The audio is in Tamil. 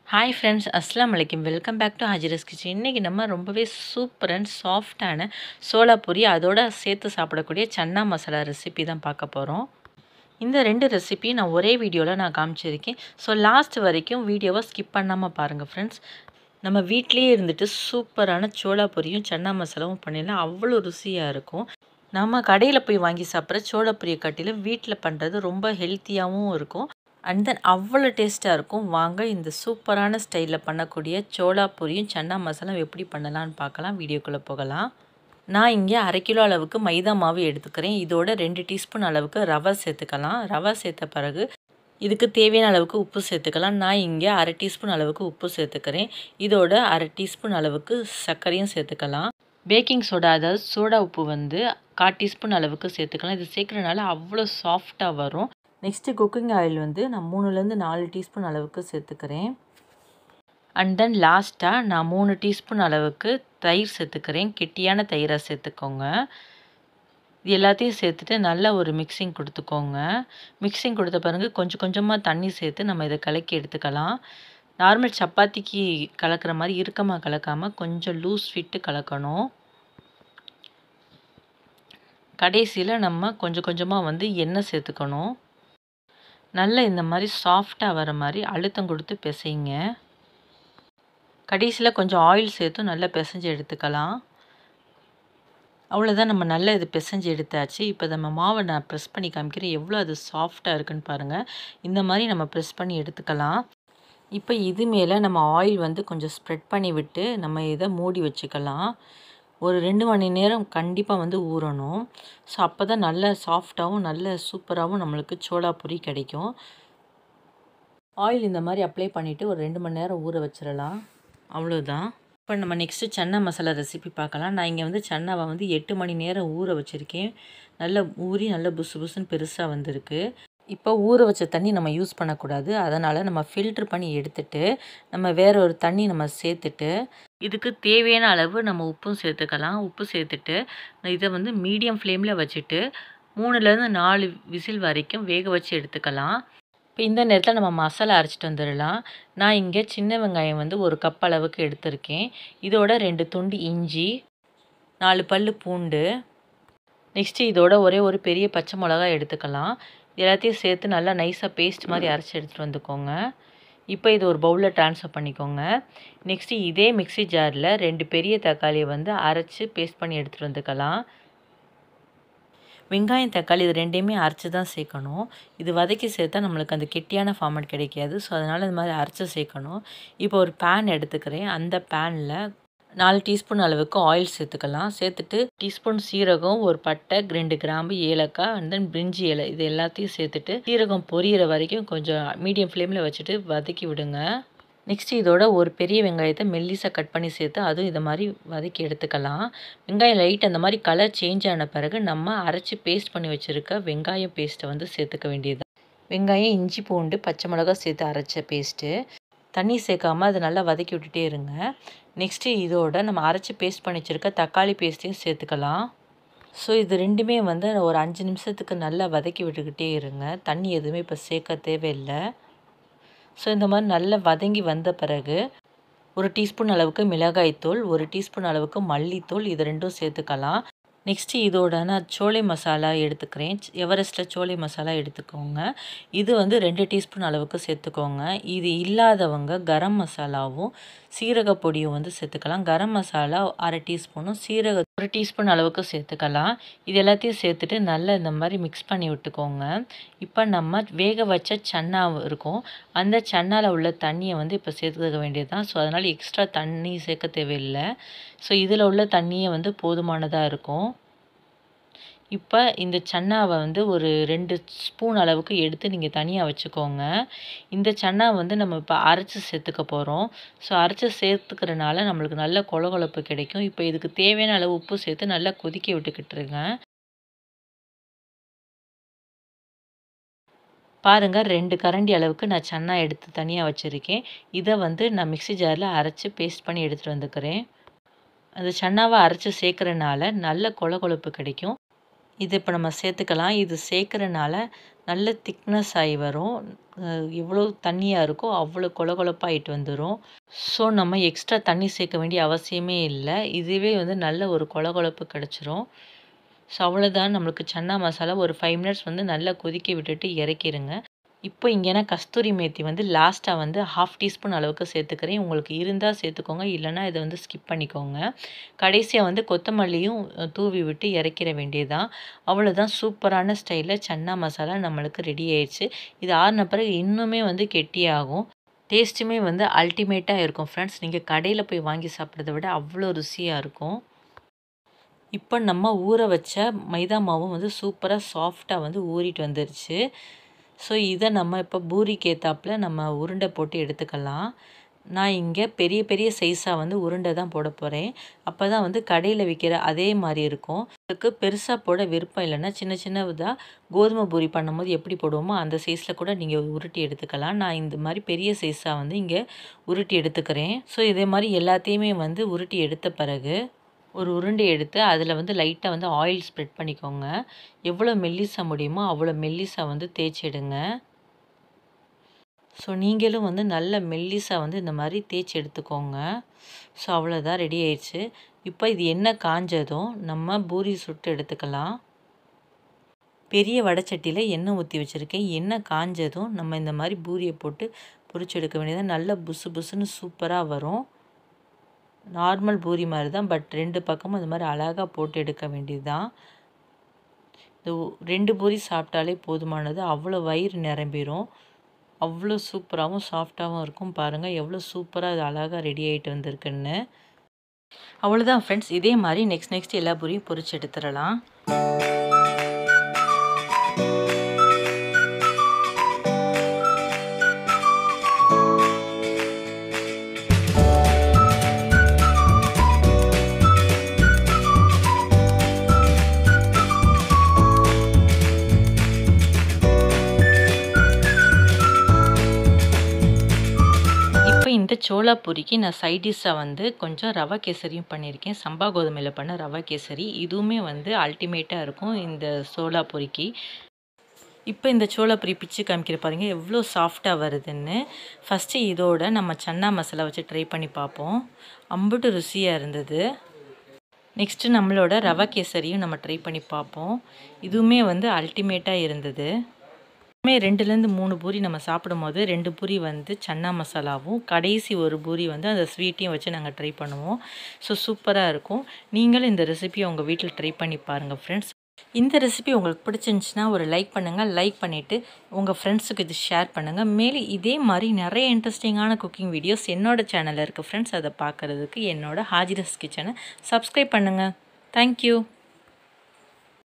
ஹாய் ஃப்ரெண்ட்ஸ் அஸ்லாம் வலைக்கம் welcome back to Hajira's kitchen இன்றைக்கி நம்ம ரொம்பவே சூப்பர் அண்ட் சாஃப்டான சோளா பொரி அதோட சேர்த்து சாப்பிடக்கூடிய சன்னா மசாலா ரெசிபி தான் பார்க்க போகிறோம் இந்த ரெண்டு ரெசிபியும் நான் ஒரே வீடியோவில் நான் காமிச்சிருக்கேன் ஸோ லாஸ்ட் வரைக்கும் வீடியோவை ஸ்கிப் பண்ணாமல் பாருங்கள் ஃப்ரெண்ட்ஸ் நம்ம வீட்லேயே இருந்துட்டு சூப்பரான சோளா பொரியும் சன்னா மசாலாவும் பண்ணிடலாம் அவ்வளோ ருசியாக இருக்கும் நம்ம கடையில் போய் வாங்கி சாப்பிட்ற சோளா பொரியை காட்டிலும் வீட்டில் பண்ணுறது ரொம்ப ஹெல்த்தியாகவும் இருக்கும் அண்ட் தென் அவ்வளோ டேஸ்ட்டாக இருக்கும் வாங்க இந்த சூப்பரான ஸ்டைலில் பண்ணக்கூடிய சோளா பொரியும் சன்னா மசாலா எப்படி பண்ணலான்னு பார்க்கலாம் வீடியோக்குள்ளே போகலாம் நான் இங்கே அரை கிலோ அளவுக்கு மைதா மாவு எடுத்துக்கிறேன் இதோட ரெண்டு டீஸ்பூன் அளவுக்கு ரவை சேர்த்துக்கலாம் ரவை சேர்த்த பிறகு இதுக்கு தேவையான அளவுக்கு உப்பு சேர்த்துக்கலாம் நான் இங்கே அரை டீஸ்பூன் அளவுக்கு உப்பு சேர்த்துக்கிறேன் இதோட அரை டீஸ்பூன் அளவுக்கு சர்க்கரையும் சேர்த்துக்கலாம் பேக்கிங் சோடா அதாவது சோடா உப்பு வந்து கால் டீஸ்பூன் அளவுக்கு சேர்த்துக்கலாம் இது சேர்க்குறனால அவ்வளோ சாஃப்டாக வரும் நெக்ஸ்ட்டு குக்கிங் ஆயில் வந்து நான் மூணுலேருந்து நாலு டீஸ்பூன் அளவுக்கு சேர்த்துக்கிறேன் அண்ட் தென் லாஸ்ட்டாக நான் மூணு டீஸ்பூன் அளவுக்கு தயிர் சேர்த்துக்கிறேன் கெட்டியான தயிராக சேர்த்துக்கோங்க இது எல்லாத்தையும் சேர்த்துட்டு நல்ல ஒரு மிக்சிங் கொடுத்துக்கோங்க மிக்சிங் கொடுத்த பிறகு கொஞ்சம் கொஞ்சமாக தண்ணி சேர்த்து நம்ம இதை கலக்கி எடுத்துக்கலாம் நார்மல் சப்பாத்திக்கு கலக்கிற மாதிரி இறுக்கமாக கலக்காமல் கொஞ்சம் லூஸ் ஃபிட்டு கலக்கணும் கடைசியில் நம்ம கொஞ்சம் கொஞ்சமாக வந்து எண்ணெய் சேர்த்துக்கணும் நல்ல இந்த மாதிரி சாஃப்டாக வர மாதிரி அழுத்தம் கொடுத்து பிசைங்க கடைசியில் கொஞ்சம் ஆயில் சேர்த்து நல்லா பிசைஞ்சு எடுத்துக்கலாம் அவ்வளோதான் நம்ம நல்லா இது பிசைஞ்சு எடுத்தாச்சு இப்போ நம்ம மாவை நான் ப்ரெஸ் பண்ணி காமிக்கிறேன் எவ்வளோ அது சாஃப்டாக இருக்குன்னு பாருங்கள் இந்த மாதிரி நம்ம ப்ரெஸ் பண்ணி எடுத்துக்கலாம் இப்போ இது மேலே நம்ம ஆயில் வந்து கொஞ்சம் ஸ்ப்ரெட் பண்ணி விட்டு நம்ம இதை மூடி வச்சுக்கலாம் ஒரு ரெண்டு மணி நேரம் கண்டிப்பாக வந்து ஊறணும் ஸோ அப்போ தான் நல்ல சாஃப்டாகவும் நல்ல சூப்பராகவும் நம்மளுக்கு சோளா பொரி கிடைக்கும் ஆயில் இந்த மாதிரி அப்ளை பண்ணிவிட்டு ஒரு ரெண்டு மணி நேரம் ஊற வச்சிடலாம் அவ்வளோதான் இப்போ நம்ம நெக்ஸ்ட்டு சன்னா மசாலா ரெசிபி பார்க்கலாம் நான் இங்கே வந்து சன்னாவை வந்து எட்டு மணி நேரம் ஊற வச்சுருக்கேன் நல்ல ஊறி நல்ல புசு புசுன்னு பெருசாக வந்திருக்கு இப்போ ஊற வச்ச தண்ணி நம்ம யூஸ் பண்ணக்கூடாது அதனால் நம்ம ஃபில்ட்ரு பண்ணி எடுத்துட்டு நம்ம வேற ஒரு தண்ணி நம்ம சேர்த்துட்டு இதுக்கு தேவையான அளவு நம்ம உப்பும் சேர்த்துக்கலாம் உப்பு சேர்த்துட்டு இதை வந்து மீடியம் ஃப்ளேமில் வச்சுட்டு மூணுலேருந்து நாலு விசில் வரைக்கும் வேக வச்சு எடுத்துக்கலாம் இப்போ இந்த நேரத்தில் நம்ம மசாலா அரைச்சிட்டு வந்துடலாம் நான் இங்கே சின்ன வெங்காயம் வந்து ஒரு கப் அளவுக்கு எடுத்திருக்கேன் இதோட ரெண்டு துண்டு இஞ்சி நாலு பல் பூண்டு நெக்ஸ்ட்டு இதோட ஒரே ஒரு பெரிய பச்சை மிளகா எடுத்துக்கலாம் எல்லாத்தையும் சேர்த்து நல்லா நைஸாக பேஸ்ட் மாதிரி அரைச்சி எடுத்துகிட்டு வந்துக்கோங்க இப்போ இது ஒரு பவுலில் ட்ரான்ஸ்ஃபர் பண்ணிக்கோங்க நெக்ஸ்ட்டு இதே மிக்சி ஜாரில் ரெண்டு பெரிய தக்காளியை வந்து அரைச்சி பேஸ்ட் பண்ணி எடுத்துகிட்டு வந்துக்கலாம் வெங்காயம் தக்காளி இது ரெண்டையுமே அரைச்சி தான் சேர்க்கணும் இது வதக்கி சேர்த்தா நம்மளுக்கு அந்த கெட்டியான ஃபார்மட் கிடைக்காது ஸோ அதனால் இந்த மாதிரி அரைச்சி சேர்க்கணும் இப்போ ஒரு பேன் எடுத்துக்கிறேன் அந்த பேனில் நாலு டீஸ்பூன் அளவுக்கு ஆயில் சேர்த்துக்கலாம் சேர்த்துட்டு டீஸ்பூன் சீரகம் ஒரு பட்டை ரெண்டு கிராம்பு ஏலக்காய் அண்ட் தென் பிரிஞ்சி இலை இது எல்லாத்தையும் சேர்த்துட்டு சீரகம் பொரியிற வரைக்கும் கொஞ்சம் மீடியம் ஃப்ளேமில் வச்சுட்டு வதக்கி விடுங்க நெக்ஸ்ட் இதோட ஒரு பெரிய வெங்காயத்தை மெல்லிசாக கட் பண்ணி சேர்த்து அதுவும் இதை மாதிரி வதக்கி எடுத்துக்கலாம் வெங்காயம் லைட் அந்த மாதிரி கலர் சேஞ்ச் ஆன பிறகு நம்ம அரைச்சி பேஸ்ட் பண்ணி வச்சுருக்க வெங்காயம் பேஸ்ட்டை வந்து சேர்த்துக்க வேண்டியது வெங்காயம் இஞ்சி பூண்டு பச்சை மிளகா சேர்த்து அரைச்ச பேஸ்ட்டு தண்ணி சேர்க்காமல் அதை நல்லா வதக்கி விட்டுட்டே இருங்க நெக்ஸ்ட்டு இதோட நம்ம அரைச்சி பேஸ்ட் பண்ணி வச்சுருக்க தக்காளி பேஸ்ட்டையும் சேர்த்துக்கலாம் ஸோ இது ரெண்டுமே வந்து ஒரு அஞ்சு நிமிஷத்துக்கு நல்லா வதக்கி விட்டுக்கிட்டே இருங்க தண்ணி எதுவுமே இப்போ சேர்க்க தேவையில்லை ஸோ இந்த மாதிரி நல்லா வதங்கி வந்த பிறகு ஒரு டீஸ்பூன் அளவுக்கு மிளகாய்த்தூள் ஒரு டீஸ்பூன் அளவுக்கு மல்லித்தூள் இது ரெண்டும் சேர்த்துக்கலாம் நெக்ஸ்ட்டு இதோட நான் சோளை மசாலா எடுத்துக்கிறேன் எவரெஸ்ட்டில் சோளை மசாலா எடுத்துக்கோங்க இது வந்து ரெண்டு டீஸ்பூன் அளவுக்கு சேர்த்துக்கோங்க இது இல்லாதவங்க கரம் மசாலாவும் சீரக பொடியும் வந்து சேர்த்துக்கலாம் கரம் மசாலா அரை டீஸ்பூனும் சீரக ஒரு டீஸ்பூன் அளவுக்கு சேர்த்துக்கலாம் இது எல்லாத்தையும் சேர்த்துட்டு நல்லா இந்த மாதிரி மிக்ஸ் பண்ணி விட்டுக்கோங்க இப்போ நம்ம வேக வச்ச சன்னா இருக்கும் அந்த சன்னாவில் உள்ள தண்ணியை வந்து இப்போ சேர்த்துக்க வேண்டியது தான் ஸோ அதனால் எக்ஸ்ட்ரா தண்ணி சேர்க்க தேவையில்லை ஸோ இதில் உள்ள தண்ணியை வந்து போதுமானதாக இருக்கும் இப்போ இந்த சன்னாவை வந்து ஒரு ரெண்டு ஸ்பூன் அளவுக்கு எடுத்து நீங்கள் தனியாக வச்சுக்கோங்க இந்த சன்னா வந்து நம்ம இப்போ அரைச்சி சேர்த்துக்க போகிறோம் ஸோ அரைச்சி சேர்த்துக்கிறனால நம்மளுக்கு நல்ல கொழகொழப்பு கிடைக்கும் இப்போ இதுக்கு தேவையான அளவு உப்பு சேர்த்து நல்லா கொதிக்க விட்டுக்கிட்டுருங்க பாருங்கள் ரெண்டு கரண்டி அளவுக்கு நான் சன்னா எடுத்து தனியாக வச்சுருக்கேன் இதை வந்து நான் மிக்சி ஜாரில் அரைச்சி பேஸ்ட் பண்ணி எடுத்துகிட்டு வந்துக்கிறேன் அந்த சன்னாவை அரைச்சி சேர்க்குறனால நல்ல கொழ கொழப்பு கிடைக்கும் இது இப்போ நம்ம சேர்த்துக்கலாம் இது சேர்க்குறனால நல்ல திக்னஸ் ஆகி வரும் எவ்வளோ தண்ணியாக இருக்கோ அவ்வளோ கொல கொலப்பாயிட்டு வந்துடும் ஸோ நம்ம எக்ஸ்ட்ரா தண்ணி சேர்க்க வேண்டிய அவசியமே இல்லை இதுவே வந்து நல்ல ஒரு கொல கொலப்பு கிடச்சிரும் ஸோ அவ்வளோதான் நம்மளுக்கு சன்னா மசாலா ஒரு ஃபைவ் மினிட்ஸ் வந்து நல்லா கொதிக்க விட்டுட்டு இறக்கிடுங்க இப்போ இங்கேனா கஸ்தூரி மேத்தி வந்து லாஸ்ட்டாக வந்து ஹாஃப் டீஸ்பூன் அளவுக்கு சேர்த்துக்கிறேன் உங்களுக்கு இருந்தால் சேர்த்துக்கோங்க இல்லைனா இதை வந்து ஸ்கிப் பண்ணிக்கோங்க கடைசியாக வந்து கொத்தமல்லியும் தூவி விட்டு இறக்கிற வேண்டியதான் அவ்வளோதான் சூப்பரான ஸ்டைலில் சன்னா மசாலா நம்மளுக்கு ரெடி ஆயிடுச்சு இது ஆறின பிறகு இன்னுமே வந்து கெட்டியாகும் டேஸ்ட்டுமே வந்து அல்டிமேட்டாக இருக்கும் ஃப்ரெண்ட்ஸ் நீங்கள் கடையில் போய் வாங்கி சாப்பிட்றத விட அவ்வளோ ருசியாக இருக்கும் இப்போ நம்ம ஊற வச்ச மைதா மாவும் வந்து சூப்பராக சாஃப்டாக வந்து ஊறிட்டு வந்துருச்சு ஸோ இதை நம்ம இப்போ பூரிக்கு ஏற்றாப்பில் நம்ம உருண்டை போட்டு எடுத்துக்கலாம் நான் இங்கே பெரிய பெரிய சைஸாக வந்து உருண்டை தான் போட போகிறேன் அப்போ தான் வந்து கடையில் விற்கிற அதே மாதிரி இருக்கும் அதுக்கு பெருசாக போட விருப்பம் இல்லைன்னா சின்ன சின்னதாக கோதுமை பூரி பண்ணும்போது எப்படி போடுவோமோ அந்த சைஸில் கூட நீங்கள் உருட்டி எடுத்துக்கலாம் நான் இந்த மாதிரி பெரிய சைஸாக வந்து இங்கே உருட்டி எடுத்துக்கிறேன் ஸோ இதே மாதிரி எல்லாத்தையுமே வந்து உருட்டி எடுத்த பிறகு ஒரு உருண்டை எடுத்து அதில் வந்து லைட்டாக வந்து ஆயில் ஸ்ப்ரெட் பண்ணிக்கோங்க எவ்வளோ மெல்லிசா முடியுமோ அவ்வளோ மெல்லிசா வந்து தேய்ச்சிடுங்க ஸோ நீங்களும் வந்து நல்ல மெல்லிசா வந்து இந்த மாதிரி தேய்ச்சி எடுத்துக்கோங்க ஸோ அவ்வளோதான் ரெடி ஆயிடுச்சு இப்போ இது என்ன காஞ்சதும் நம்ம பூரி சுட்டு எடுத்துக்கலாம் பெரிய வடைச்சட்டியில் எண்ணெய் ஊற்றி வச்சுருக்கேன் எண்ணெய் காஞ்சதும் நம்ம இந்த மாதிரி பூரியை போட்டு பொரிச்சு எடுக்க வேண்டியது நல்ல புசு புசுன்னு சூப்பராக வரும் நார்மல் பூரி மாதிரி தான் பட் ரெண்டு பக்கமும் இந்த மாதிரி அழகாக போட்டு எடுக்க வேண்டியது தான் இந்த ரெண்டு பூரி சாப்பிட்டாலே போதுமானது அவ்வளோ வயிறு நிரம்பிடும் அவ்வளோ சூப்பராகவும் சாஃப்டாகவும் இருக்கும் பாருங்கள் எவ்வளோ சூப்பராக இது அழகாக ரெடி ஆகிட்டு வந்திருக்குன்னு அவ்வளோதான் ஃப்ரெண்ட்ஸ் இதே மாதிரி நெக்ஸ்ட் நெக்ஸ்ட் எல்லா பூரியும் பொரிச்சு எடுத்துடலாம் இந்த சோளா பூரிக்கு நான் சைடிஷாக வந்து கொஞ்சம் ரவா கேசரியும் பண்ணியிருக்கேன் சம்பா கோதுமையில் பண்ண ரவா கேசரி இதுவுமே வந்து அல்டிமேட்டாக இருக்கும் இந்த சோளா பூரிக்கு இப்போ இந்த சோளா பூரி பிச்சு காமிக்கிற பாருங்க எவ்வளோ சாஃப்டாக வருதுன்னு ஃபஸ்ட்டு இதோட நம்ம சன்னா மசாலா வச்சு ட்ரை பண்ணி பார்ப்போம் அம்புட்டு ருசியாக இருந்தது நெக்ஸ்ட்டு நம்மளோட ரவா கேசரியும் நம்ம ட்ரை பண்ணி பார்ப்போம் இதுவுமே வந்து அல்டிமேட்டாக இருந்தது மே ரெண்டுலேருந்து மூணு பூரி நம்ம சாப்பிடும்போது ரெண்டு பூரி வந்து சன்னா மசாலாவும் கடைசி ஒரு பூரி வந்து அந்த ஸ்வீட்டையும் வச்சு நாங்கள் ட்ரை பண்ணுவோம் ஸோ சூப்பராக இருக்கும் நீங்களும் இந்த ரெசிபியை உங்கள் வீட்டில் ட்ரை பண்ணி பாருங்கள் ஃப்ரெண்ட்ஸ் இந்த ரெசிபி உங்களுக்கு பிடிச்சிருந்துச்சின்னா ஒரு லைக் பண்ணுங்கள் லைக் பண்ணிவிட்டு உங்கள் ஃப்ரெண்ட்ஸுக்கு இது ஷேர் பண்ணுங்கள் மேலே இதே மாதிரி நிறைய இன்ட்ரெஸ்டிங்கான குக்கிங் வீடியோஸ் என்னோடய சேனலில் இருக்குது ஃப்ரெண்ட்ஸ் அதை பார்க்குறதுக்கு என்னோட ஹாஜிரஸ் கிச்சனை சப்ஸ்கிரைப் பண்ணுங்கள் தேங்க்யூ